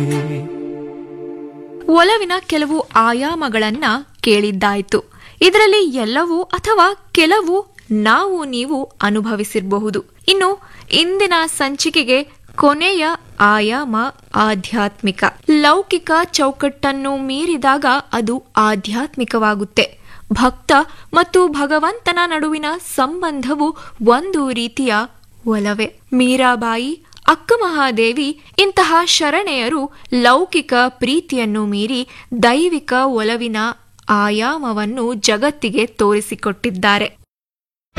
ಒಲವಿನ ಕೆಲವು ಆಯಾಮಗಳನ್ನ ಕೇಳಿದ್ದಾಯ್ತು ಇದರಲ್ಲಿ ಎಲ್ಲವೂ ಅಥವಾ ಕೆಲವು ನಾವು ನೀವು ಅನುಭವಿಸಿರಬಹುದು ಇನ್ನು ಇಂದಿನ ಸಂಚಿಕೆಗೆ ಕೊನೆಯ ಆಯಾಮ ಆಧ್ಯಾತ್ಮಿಕ ಲೌಕಿಕ ಚೌಕಟ್ಟನ್ನು ಮೀರಿದಾಗ ಅದು ಆಧ್ಯಾತ್ಮಿಕವಾಗುತ್ತೆ ಭಕ್ತ ಮತ್ತು ಭಗವಂತನ ನಡುವಿನ ಸಂಬಂಧವು ಒಂದು ರೀತಿಯ ಒಲವೇ ಮೀರಾಬಾಯಿ ಅಕ್ಕಮಹಾದೇವಿ ಇಂತಹ ಶರಣೆಯರು ಲೌಕಿಕ ಪ್ರೀತಿಯನ್ನು ಮೀರಿ ದೈವಿಕ ಒಲವಿನ ಆಯಾಮವನ್ನು ಜಗತ್ತಿಗೆ ತೋರಿಸಿಕೊಟ್ಟಿದ್ದಾರೆ